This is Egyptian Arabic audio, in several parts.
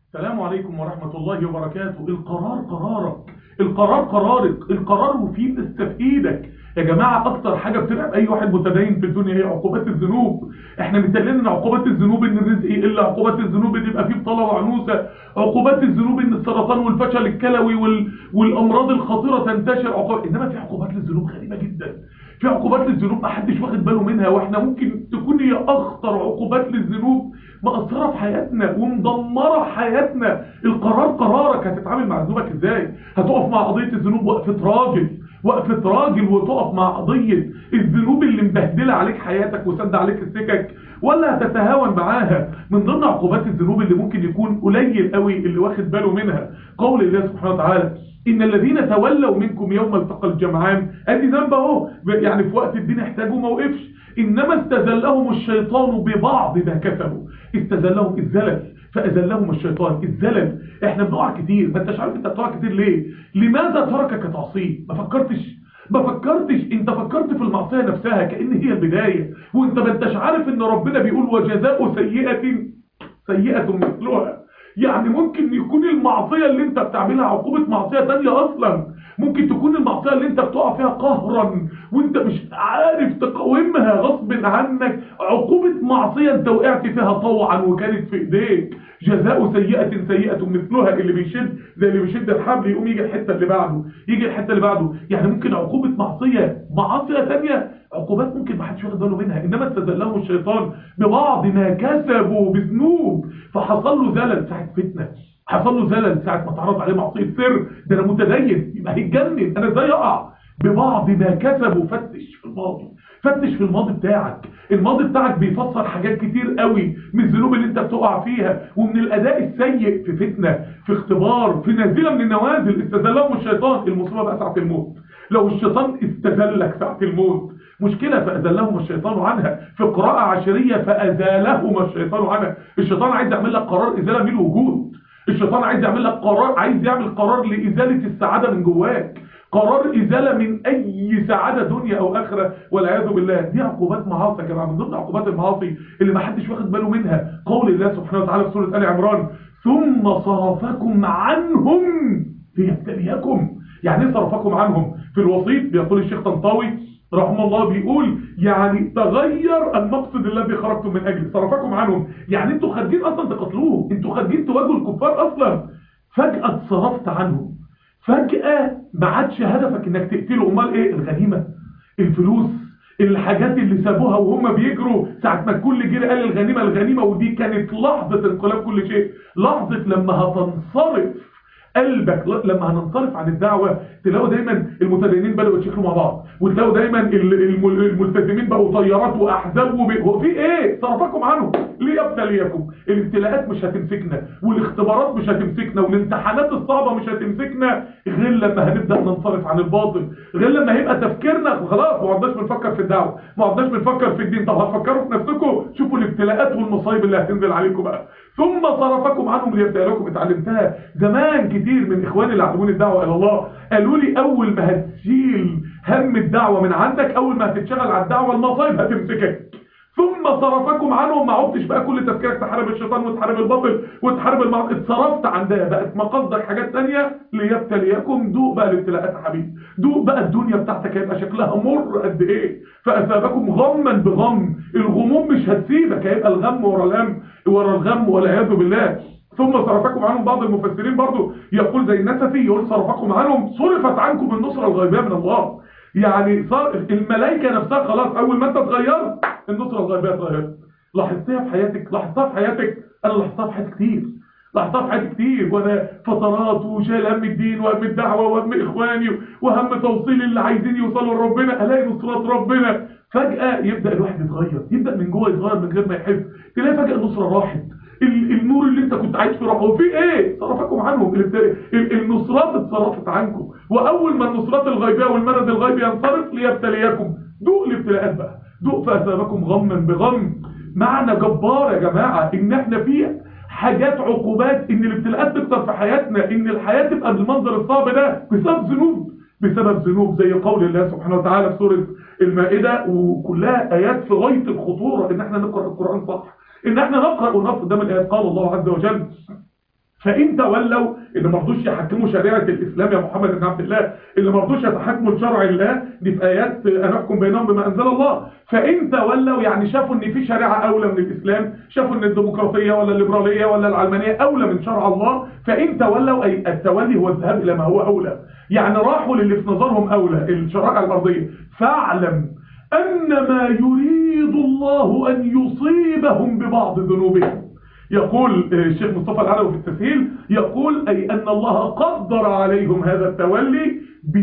السلام عليكم ورحمة الله وبركاته القرار قرارك القرار قرارك القرار مفيد في ايدك يا جماعة اكتر حاجة بتلعب اي واحد متدين في الدنيا هي عقوبات الذنوب احنا متقلين ان عقوبات الذنوب ان الرزق يقل عقوبات الذنوب ان يبقى فيه بطالة وعنوسة عقوبات الذنوب ان السرطان والفشل الكلوي وال... والامراض الخطيرة تنتشر عقوبات انما في عقوبات للذنوب غريبة جدا في عقوبات للذنوب محدش واخد باله منها واحنا ممكن تكون هي اخطر عقوبات للذنوب مأثرة في حياتنا ومدمرة حياتنا القرار قرارك هتتعامل مع ذنوبك ازاي هتقف مع قضية الذنوب وقفة راجل وقفة راجل وتقف مع قضية الذنوب اللي مبهدلة عليك حياتك وسد عليك السكك ولا هتتهاون معاها من ضمن عقوبات الذنوب اللي ممكن يكون قليل قوي اللي واخد باله منها قول الله سبحانه وتعالى ان الذين تولوا منكم يوم التقى الجمعان ادي ذنب اهو يعني في وقت الدين احتاجوا ما وقفش انما استزلهم الشيطان ببعض ما كسبوا استزلهم الزلل فازلهم الشيطان الزلل احنا بنقع كتير ما انتش عارف انت بتقع كتير ليه لماذا تركك تعصيه ما فكرتش ما فكرتش انت فكرت في المعصيه نفسها كأن هي البدايه وانت ما انتش عارف ان ربنا بيقول وجزاء سيئه سيئه مثلها يعني ممكن يكون المعصية اللي انت بتعملها عقوبة معصية تانية اصلا ممكن تكون المعصية اللي انت بتقع فيها قهرا وانت مش عارف تقاومها غصب عنك عقوبة معصية انت وقعت فيها طوعا وكانت في ايديك جزاء سيئة سيئة مثلها اللي بيشد زي اللي بيشد الحبل يقوم يجي الحتة اللي بعده يجي الحتة اللي بعده يعني ممكن عقوبة معصية معصية تانية عقوبات ممكن ما حدش واخد باله منها انما استزلهم الشيطان ببعض ما كسبوا بذنوب فحصل له زلل ساعه فتنه حصل له زلل ساعه ما اتعرض عليه معصيه سر ده انا متدين يبقى هيتجنن انا ازاي اقع ببعض ما كسبوا فتش في الماضي فتش في الماضي بتاعك الماضي بتاعك بيفسر حاجات كتير قوي من الذنوب اللي انت بتقع فيها ومن الاداء السيء في فتنه في اختبار في نازله من النوازل استزلهم الشيطان المصيبه بقى ساعه الموت لو الشيطان استزلك ساعه الموت مشكلة فأزلهم الشيطان عنها في قراءة عشرية فأزالهم الشيطان عنها الشيطان عايز يعمل لك قرار إزالة من الوجود الشيطان عايز يعمل لك قرار عايز يعمل قرار لإزالة السعادة من جواك قرار إزالة من أي سعادة دنيا أو آخرة والعياذ بالله دي عقوبات معاصي يا جماعة من ضمن عقوبات المعاصي اللي ما حدش واخد باله منها قول الله سبحانه وتعالى في سورة آل عمران ثم صرفكم عنهم ليبتليكم يعني ايه صرفكم عنهم في الوسيط بيقول الشيخ طنطاوي رحمه الله بيقول يعني تغير المقصد الذي خرجتم من اجله صرفكم عنهم يعني انتوا خارجين اصلا تقتلوه انتوا خارجين تواجهوا الكفار اصلا فجأة اتصرفت عنهم فجأة ما عادش هدفك انك تقتله امال ايه الغنيمة الفلوس الحاجات اللي سابوها وهم بيجروا ساعة ما الكل جري قال الغنيمة الغنيمة ودي كانت لحظة انقلاب كل شيء لحظة لما هتنصرف قلبك لما هننصرف عن الدعوة تلاقوا دايما المتدينين بدأوا يتشكلوا مع بعض وتلاقوا دايما الملتزمين بقوا طيارات واحزاب وب... هو في ايه صرفكم عنهم ليبتليكم الابتلاءات مش هتمسكنا والاختبارات مش هتمسكنا والامتحانات الصعبة مش هتمسكنا غير لما هنبدأ ننصرف عن الباطل غير لما هيبقى تفكيرنا خلاص ما عدناش بنفكر في الدعوة ما عدناش بنفكر في الدين طب هتفكروا في نفسكم شوفوا الابتلاءات والمصايب اللي هتنزل عليكم بقى ثم صرفكم عنهم ليبتليكم اتعلمتها زمان كتير من اخواني اللي علموني الدعوة الى الله قالوا لي اول ما هتشيل هم الدعوة من عندك اول ما هتتشغل على الدعوة المصايب هتمسكك ثم صرفكم عنهم ما عدتش بقى كل تفكيرك تحارب الشيطان وتحارب الباطل وتحارب المعصيه اتصرفت عن ده بقت مقصدك حاجات تانية ليبتليكم دوق بقى الابتلاءات يا حبيبي دوق بقى الدنيا بتاعتك هيبقى شكلها مر قد ايه فاثابكم غما بغم الغموم مش هتسيبك هيبقى الغم ورا الهم ورا الغم والعياذ بالله ثم صرفكم عنهم بعض المفسرين برضو يقول زي النسفي يقول صرفكم عنهم صرفت عنكم النصرة الغيبية من الله يعني صار الملائكة نفسها خلاص اول ما انت اتغيرت النصرة الغيبية اتغيرت لاحظتها في حياتك لاحظتها في حياتك انا لاحظتها في حياتي كتير لاحظتها في حياتي كتير وانا فترات وشايل هم الدين وهم الدعوة وهم اخواني وهم توصيل اللي عايزين يوصلوا لربنا الاقي نصرات ربنا فجأة يبدأ الواحد يتغير يبدأ من جوه يتغير من غير ما يحس تلاقي فجأة النصرة راحت النور اللي انت كنت عايش فيه راح وفي ايه صرفكم عنهم النصرات اتصرفت عنكم واول ما النصرات الغيبيه والمرض الغيبي ينصرف ليبتليكم دوق الابتلاءات بقى دوق فاثابكم غما بغم معنى جبار يا جماعه ان احنا في حاجات عقوبات ان الابتلاءات تكتر في حياتنا ان الحياه تبقى بالمنظر الصعب ده بسبب ذنوب بسبب ذنوب زي قول الله سبحانه وتعالى في سوره المائده وكلها ايات في غايه الخطوره ان احنا نقرا القران صح ان احنا نقرأ ونقرأ قدام الآيات قال الله عز وجل فإن تولوا اللي ما رضوش يحكموا شريعة الإسلام يا محمد بن عبد الله اللي ما رضوش يتحكموا لشرع الله دي في آيات أن أحكم بينهم بما أنزل الله فإن تولوا يعني شافوا إن في شريعة أولى من الإسلام شافوا إن الديمقراطية ولا الليبرالية ولا العلمانية أولى من شرع الله فإن تولوا أي التولي هو الذهاب إلى ما هو أولى يعني راحوا للي في نظرهم أولى الشرائع الأرضية فاعلم أنما يريد الله أن يصيبهم ببعض ذنوبهم يقول الشيخ مصطفى العلوي في التسهيل يقول أي أن الله قدر عليهم هذا التولي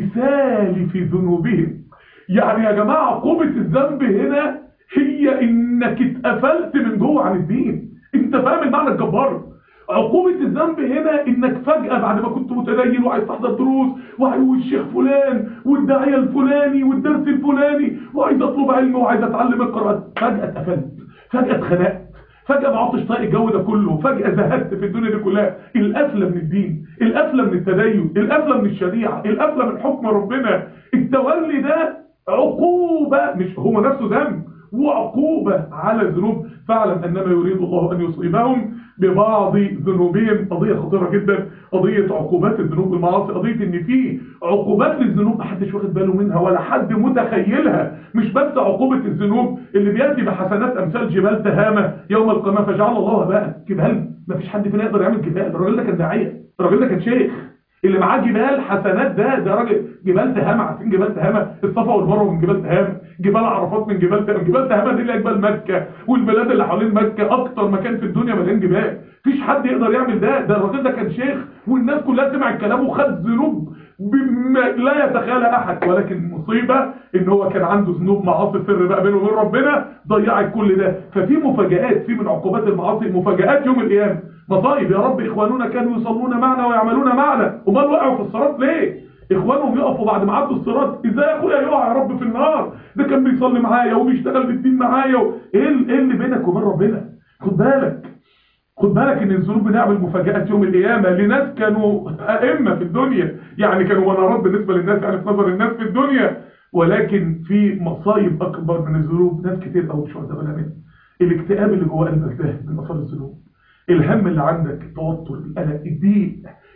بسالف ذنوبهم يعني يا جماعة عقوبة الذنب هنا هي إنك اتقفلت من جوه عن الدين انت فاهم المعنى الجبار عقوبة الذنب هنا انك فجأة بعد ما كنت متدين وعايز تحضر دروس والشيخ فلان والداعية الفلاني والدرس الفلاني وعايز اطلب علم وعايز اتعلم القرآن فجأة اتقفلت فجأة اتخنقت فجأة ما عدتش طايق الجو ده كله فجأة زهدت في الدنيا دي كلها القفلة من الدين القفلة من التدين القفلة من الشريعة القفلة من حكم ربنا التولي ده عقوبة مش هو نفسه ذنب وعقوبة على الذنوب فاعلم انما يريد الله ان يصيبهم ببعض ذنوبهم قضية خطيرة جدا قضية عقوبات الذنوب والمعاصي قضية ان في عقوبات للذنوب محدش واخد باله منها ولا حد متخيلها مش بس عقوبة الذنوب اللي بيأتي بحسنات امثال جبال تهامة يوم القيامة فجعل الله بقى جبال مفيش حد فينا يقدر يعمل جبال الراجل ده كان داعية الراجل ده كان شيخ اللي معاه جبال حسنات ده ده راجل جبال تهامة عارفين جبال تهامة الصفا والمروه من جبال تهامة جبال عرفات من جبال تهامة جبال تهامة دي اللي هي جبال مكة والبلاد اللي حوالين مكة اكتر مكان في الدنيا مليان جبال مفيش حد يقدر يعمل ده ده الراجل ده كان شيخ والناس كلها سمعت كلامه وخد ذنوب بما لا يتخيل احد ولكن المصيبه ان هو كان عنده ذنوب معاصي سر بقى بينه وبين ربنا ضيعت كل ده ففي مفاجآت في من عقوبات المعاصي مفاجآت يوم القيامه مصائب يا رب اخواننا كانوا يصلون معنا ويعملون معنا امال وقعوا في الصراط ليه اخوانهم يقفوا بعد ما عدوا الصراط ازاي يا اخويا يقع يا رب في النار ده كان بيصلي معايا وبيشتغل بالدين معايا و... ايه ايه اللي بينك وبين ربنا خد بالك خد بالك ان الذنوب بنعمل مفاجآت يوم القيامة لناس كانوا ائمة في الدنيا يعني كانوا منارات بالنسبة للناس يعني في نظر الناس في الدنيا ولكن في مصايب اكبر من الذنوب ناس كتير قوي مش واخده بالها منها الاكتئاب اللي جوه قلبك ده من اثار الذنوب الهم اللي عندك التوتر القلق الضيق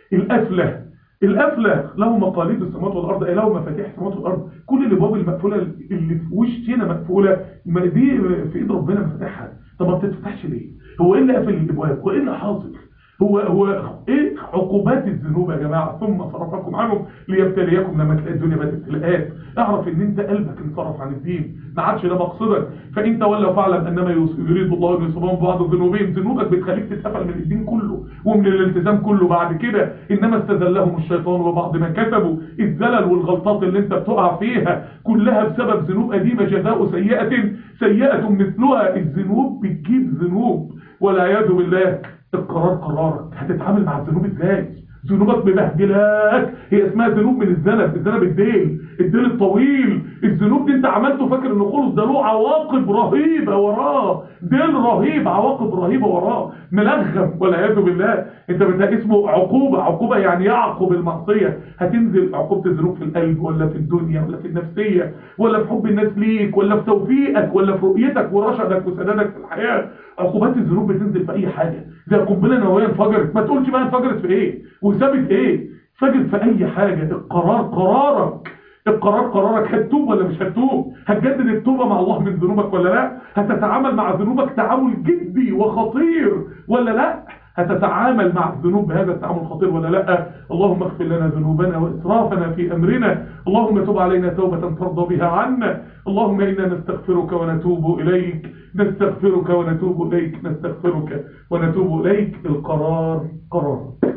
القفله القفله له مقاليد السماوات والارض اي له مفاتيح السماوات والارض كل الابواب المقفوله اللي في وشنا مقفوله ما دي في ايد ربنا مفتاحها طب ما بتتفتحش ليه هو ايه اللي قافل الابواب هو ايه اللي حاصل هو هو ايه عقوبات الذنوب يا جماعه ثم صرفكم عنهم ليبتليكم لما تلاقي الدنيا بقت ابتلاءات اعرف ان انت قلبك انصرف عن الدين ما عادش ده مقصدك فان تولوا فاعلم انما يريد الله ان يصيبهم بعض ذنوبهم ذنوبك بتخليك تتقفل من الدين كله ومن الالتزام كله بعد كده انما استذلهم الشيطان وبعض ما كسبوا الزلل والغلطات اللي انت بتقع فيها كلها بسبب ذنوب قديمه جزاء سيئه سيئه مثلها الذنوب بتجيب ذنوب والعياذ بالله القرار قرارك هتتعامل مع الذنوب ازاي ذنوبك مبهدلاك هي اسمها ذنوب من الذنب الذنب الديل الديل الطويل الذنوب دي انت عملته فاكر انه خلص ده له عواقب رهيبه وراه ديل رهيب عواقب رهيبه وراه ملغم والعياذ بالله انت بتلاقي اسمه عقوبه عقوبه يعني يعقب المعصيه هتنزل عقوبه الذنوب في القلب ولا في الدنيا ولا في النفسيه ولا في حب الناس ليك ولا في توفيقك ولا في رؤيتك ورشدك وسدادك في الحياه عقوبات الذنوب بتنزل في اي حاجه زي قنبله نوويه انفجرت ما تقولش بقى انفجرت في ايه وسابت ايه فجرت في اي حاجه القرار قرارك القرار قرارك هتتوب ولا مش هتتوب هتجدد التوبه مع الله من ذنوبك ولا لا هتتعامل مع ذنوبك تعامل جدي وخطير ولا لا هتتعامل مع الذنوب بهذا التعامل الخطير ولا لا اللهم اغفر لنا ذنوبنا واسرافنا في امرنا اللهم تب علينا توبه ترضى بها عنا اللهم انا نستغفرك ونتوب اليك نستغفرك ونتوب اليك نستغفرك ونتوب اليك القرار قرار